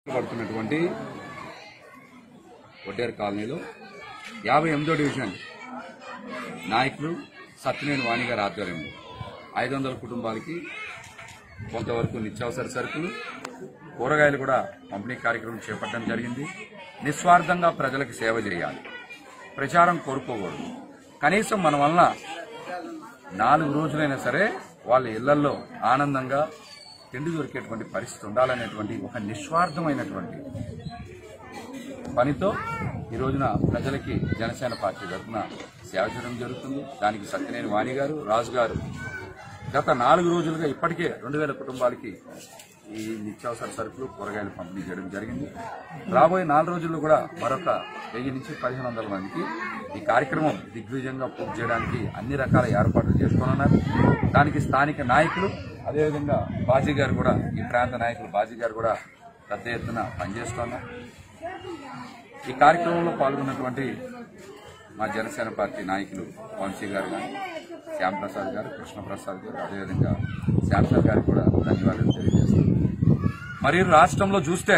పడుతున్నటువంటి ఒడ్డేరు కాలనీలో యాభై ఎనిమిదో డివిజన్ నాయకులు సత్యనేని వాణి గారి ఆధ్వర్యంలో ఐదు వందల కుటుంబాలకి కొంతవరకు నిత్యావసర సరుకులు కూరగాయలు కూడా పంపిణీ కార్యక్రమం చేపట్టడం జరిగింది నిస్వార్థంగా ప్రజలకు సేవ చేయాలి ప్రచారం కోరుకోకూడదు కనీసం మన వలన నాలుగు రోజులైనా సరే వాళ్ళ ఇళ్లలో ఆనందంగా తిండి దొరికేటువంటి పరిస్థితి ఉండాలనేటువంటి ఒక నిస్వార్థమైనటువంటి పనితో ఈ రోజున ప్రజలకి జనసేన పార్టీ తరఫున సేవ చేయడం జరుగుతుంది దానికి సత్యనేని వాణి గారు రాజు గారు గత నాలుగు రోజులుగా ఇప్పటికే రెండు వేల కుటుంబాలకి ఈ నిత్యావసర సరుకులు కూరగాయలు పంపిణీ చేయడం జరిగింది రాబోయే నాలుగు రోజుల్లో కూడా మరొక వెయ్యి నుంచి పదిహేను వందల మందికి ఈ కార్యక్రమం దిగ్విజయంగా పూర్తి చేయడానికి అన్ని రకాల ఏర్పాట్లు చేసుకోనున్నారు దానికి స్థానిక నాయకులు అదేవిధంగా బాజీ గారు కూడా ఈ ప్రాంత నాయకులు బాజీ గారు కూడా పెద్ద ఎత్తున పనిచేస్తున్నారు ఈ కార్యక్రమంలో పాల్గొన్నటువంటి మా జనసేన పార్టీ నాయకులు వంశీ గారు కానీ శ్యాంప్రసాద్ గారు కృష్ణప్రసాద్ గారు అదేవిధంగా శ్యాంప్రసాద్ గారికి కూడా ధన్యవాదాలు తెలియజేస్తున్నాను మరియు రాష్ట్రంలో చూస్తే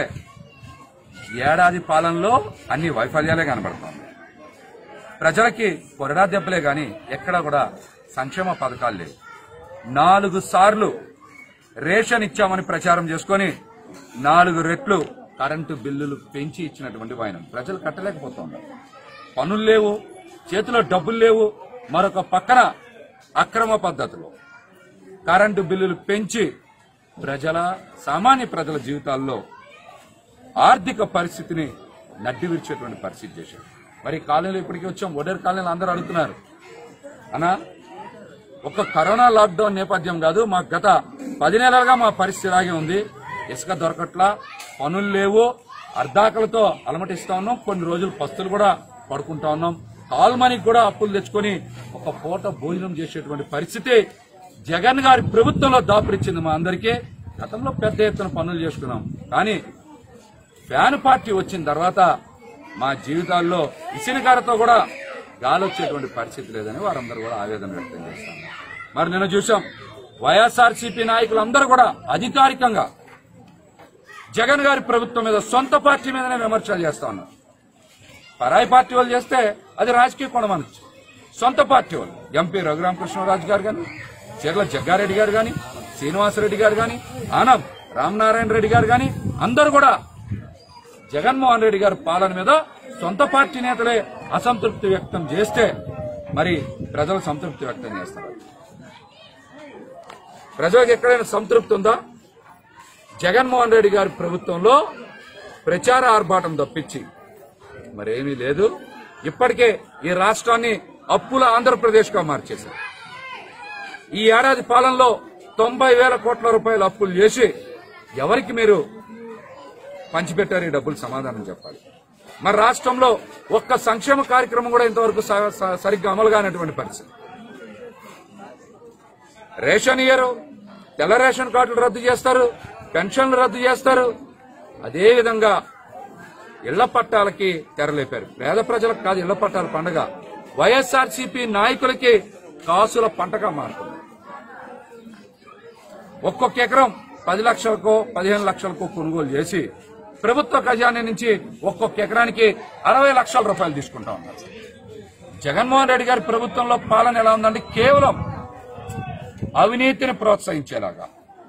ఏడాది పాలనలో అన్ని వైఫల్యాలే కనబడుతోంది ప్రజలకి కొరడా దెబ్బలే గాని ఎక్కడా కూడా సంక్షేమ పథకాలు లేవు నాలుగు సార్లు రేషన్ ఇచ్చామని ప్రచారం చేసుకొని నాలుగు రెట్లు కరెంటు బిల్లులు పెంచి ఇచ్చినటువంటి వాయనం ప్రజలు కట్టలేకపోతున్నారు పనులు లేవు చేతిలో డబ్బులు లేవు మరొక పక్కన అక్రమ పద్ధతిలో కరెంటు బిల్లులు పెంచి ప్రజల సామాన్య ప్రజల జీవితాల్లో ఆర్థిక పరిస్థితిని నడ్డి విరిచేటువంటి పరిస్థితి చేశారు మరి కాలనీలో ఇప్పటికీ వచ్చాం ఒడేరు కాలనీలో అందరూ అడుగుతున్నారు అనా ఒక కరోనా లాక్డౌన్ నేపథ్యం కాదు మాకు గత పది నెలలుగా మా పరిస్థితి ఇలాగే ఉంది ఇసుక దొరకట్లా పనులు లేవు అర్ధాకలతో అలమటిస్తా ఉన్నాం కొన్ని రోజులు పస్తులు కూడా పడుకుంటా ఉన్నాం కాల్ మనీకి కూడా అప్పులు తెచ్చుకొని ఒక పూట భోజనం చేసేటువంటి పరిస్థితి జగన్ గారి ప్రభుత్వంలో దాపురిచ్చింది మా అందరికీ గతంలో పెద్ద ఎత్తున పనులు చేసుకున్నాం కానీ ఫ్యాన్ పార్టీ వచ్చిన తర్వాత మా జీవితాల్లో ఇసినకారతో కూడా గాలి వచ్చేటువంటి పరిస్థితి లేదని వారందరూ కూడా ఆవేదన వ్యక్తం చేస్తాను మరి నిన్న చూసాం వైఎస్ఆర్సీపీ నాయకులందరూ కూడా అధికారికంగా జగన్ గారి ప్రభుత్వం మీద సొంత పార్టీ మీదనే విమర్శలు చేస్తా ఉన్నారు పరాయి పార్టీ వాళ్ళు చేస్తే అది రాజకీయ కోణం అనొచ్చు సొంత పార్టీ వాళ్ళు ఎంపీ రఘురామకృష్ణరాజు గారు కానీ చీర్ల జగ్గారెడ్డి గారు కానీ శ్రీనివాసరెడ్డి గారు కానీ ఆనం రామనారాయణ రెడ్డి గారు కానీ అందరూ కూడా జగన్మోహన్ రెడ్డి గారి పాలన మీద సొంత పార్టీ నేతలే అసంతృప్తి వ్యక్తం చేస్తే మరి ప్రజలు సంతృప్తి వ్యక్తం చేస్తారు ప్రజలకు ఎక్కడైనా సంతృప్తి ఉందా జగన్మోహన్ రెడ్డి గారి ప్రభుత్వంలో ప్రచార ఆర్భాటం తప్పించి మరేమీ లేదు ఇప్పటికే ఈ రాష్ట్రాన్ని అప్పుల ఆంధ్రప్రదేశ్గా మార్చేశారు ఈ ఏడాది పాలనలో తొంభై వేల కోట్ల రూపాయల అప్పులు చేసి ఎవరికి మీరు పంచిపెట్టారు ఈ డబ్బులు సమాధానం చెప్పాలి మరి రాష్ట్రంలో ఒక్క సంక్షేమ కార్యక్రమం కూడా ఇంతవరకు స- స- సరిగ్గా అమలు కానటువంటి పరిస్థితి రేషన్ ఇయ్యరు తెల్ల రేషన్ కార్డులు రద్దు చేస్తారు పెన్షన్లు రద్దు చేస్తారు అదేవిధంగా ఇళ్ల పట్టాలకి తెరలేపారు పేద ప్రజలకు కాదు ఇళ్ల పట్టాల పండగ వైఎస్ఆర్సీపీ నాయకులకి కాసుల పంటగా మారుతుంది ఒక్కొక్క ఎకరం పది లక్షలకో పదిహేను లక్షలకో కొనుగోలు చేసి ప్రభుత్వ ఖజానా నుంచి ఒక్కొక్క ఎకరానికి అరవై లక్షల రూపాయలు తీసుకుంటా ఉన్నారు జగన్మోహన్ రెడ్డి గారి ప్రభుత్వంలో పాలన ఎలా ఉందంటే కేవలం అవినీతిని ప్రోత్సహించేలాగా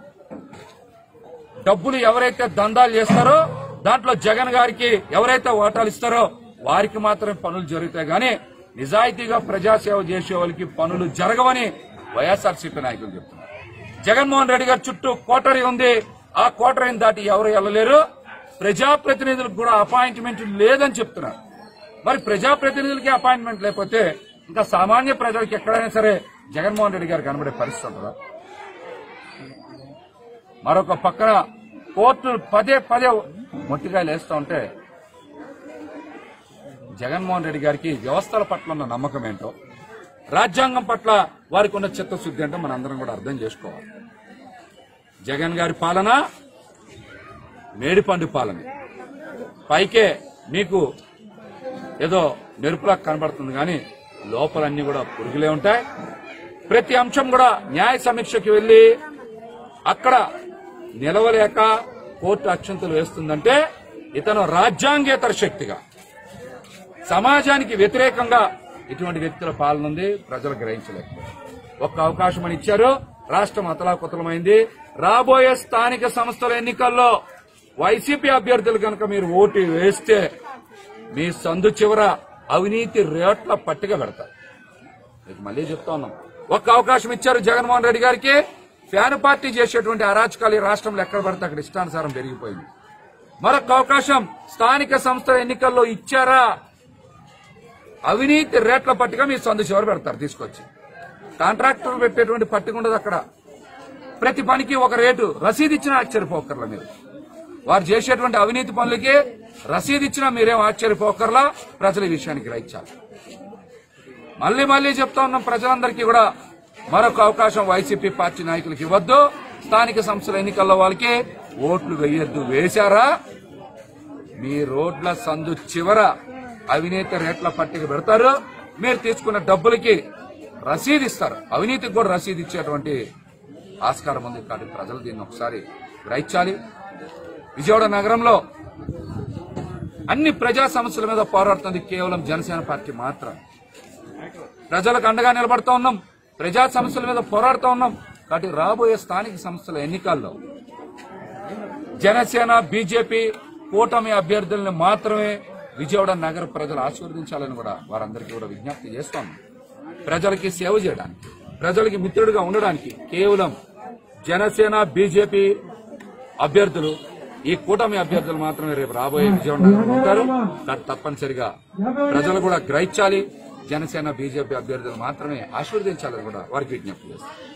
డబ్బులు ఎవరైతే దందాలు చేస్తారో దాంట్లో జగన్ గారికి ఎవరైతే ఓటాలు ఇస్తారో వారికి మాత్రమే పనులు జరుగుతాయి గానీ నిజాయితీగా ప్రజాసేవ చేసే వాళ్ళకి పనులు జరగవని వైఎస్ఆర్సీపీ నాయకులు చెప్తున్నారు జగన్మోహన్ రెడ్డి గారి చుట్టూ కోటరీ ఉంది ఆ కోటరీని దాటి ఎవరు వెళ్ళలేరు ప్రజాప్రతినిధులకు కూడా అపాయింట్మెంట్ లేదని చెప్తున్నారు మరి ప్రజాప్రతినిధులకి అపాయింట్మెంట్ లేకపోతే ఇంకా సామాన్య ప్రజలకు ఎక్కడైనా సరే జగన్మోహన్ రెడ్డి గారు కనబడే పరిస్థితి ఉంటుందా మరొక పక్కన కోర్టులు పదే పదే మొట్టికాయలు వేస్తూ ఉంటే జగన్మోహన్ రెడ్డి గారికి వ్యవస్థల పట్ల ఉన్న నమ్మకం ఏంటో రాజ్యాంగం పట్ల వారికి ఉన్న చిత్తశుద్ధి అంటే మనందరం కూడా అర్థం చేసుకోవాలి జగన్ గారి పాలన మేడిపండు పాలన పైకే మీకు ఏదో మెరుపులా కనబడుతుంది కానీ లోపలన్నీ కూడా పురుగులే ఉంటాయి ప్రతి అంశం కూడా న్యాయ సమీక్షకి వెళ్లి అక్కడ నిలవలేక కోర్టు అక్షంతలు వేస్తుందంటే ఇతను రాజ్యాంగేతర శక్తిగా సమాజానికి వ్యతిరేకంగా ఇటువంటి వ్యక్తుల పాలన ఉంది ప్రజలు గ్రహించలేకపోయారు ఒక్క అవకాశం అని ఇచ్చారు రాష్ట్రం అతలాకుతలమైంది రాబోయే స్థానిక సంస్థల ఎన్నికల్లో వైసీపీ అభ్యర్థులు కనుక మీరు ఓటు వేస్తే మీ సందు చివర అవినీతి రేట్ల పట్టిక పెడతారు మీకు మళ్ళీ చెప్తా ఉన్నాం ఒక్క అవకాశం ఇచ్చారు జగన్మోహన్ రెడ్డి గారికి ఫ్యాన్ పార్టీ చేసేటువంటి అరాచకాలు ఈ రాష్ట్రంలో ఎక్కడ పడితే అక్కడ ఇష్టానుసారం పెరిగిపోయింది మరొక అవకాశం స్థానిక సంస్థల ఎన్నికల్లో ఇచ్చారా అవినీతి రేట్ల పట్టిక మీ సొంత చివరి పెడతారు తీసుకొచ్చి కాంట్రాక్టర్లు పెట్టేటువంటి పట్టిక ఉండదు అక్కడ ప్రతి పనికి ఒక రేటు రసీదు ఇచ్చినా ఆశ్చర్యపోకర్లా మీరు వారు చేసేటువంటి అవినీతి పనులకి రసీదు ఇచ్చినా మీరేం ఆశ్చర్యపోకర్లా ప్రజల ఈ విషయానికి గ్రహించాలి మళ్ళీ మళ్ళీ చెప్తా ఉన్నాం ప్రజలందరికీ కూడా మరొక అవకాశం వైసీపీ పార్టీ నాయకులకు ఇవ్వద్దు స్థానిక సంస్థల ఎన్నికల్లో వాళ్ళకి ఓట్లు వేయొద్దు వేశారా మీ రోడ్ల సందు చివర అవినీతి రేట్ల పట్టిక పెడతారు మీరు తీసుకున్న డబ్బులకి రసీదు ఇస్తారు అవినీతికి కూడా రసీదు ఇచ్చేటువంటి ఆస్కారం ఉంది కాబట్టి ప్రజలు దీన్ని ఒకసారి గ్రహించాలి విజయవాడ నగరంలో అన్ని ప్రజా సమస్యల మీద పోరాడుతుంది కేవలం జనసేన పార్టీ మాత్రం ప్రజలకు అండగా నిలబడతా ఉన్నాం ప్రజా సమస్యల మీద పోరాడుతూ ఉన్నాం కాబట్టి రాబోయే స్థానిక సంస్థల ఎన్నికల్లో జనసేన బీజేపీ కూటమి అభ్యర్థులను మాత్రమే విజయవాడ నగర ప్రజలు ఆశీర్వదించాలని కూడా వారందరికీ కూడా విజ్ఞప్తి చేస్తాం ప్రజలకి సేవ చేయడానికి ప్రజలకి మిత్రుడిగా ఉండడానికి కేవలం జనసేన బీజేపీ అభ్యర్థులు ఈ కూటమి అభ్యర్థులు మాత్రమే రేపు రాబోయే విజయవాడ నగరంలో ఉంటారు కాబట్టి తప్పనిసరిగా ప్రజలు కూడా గ్రహించాలి జనసేన బీజేపీ అభ్యర్థులు మాత్రమే ఆశీర్వదించాలని కూడా వారికి విజ్ఞప్తి చేస్తారు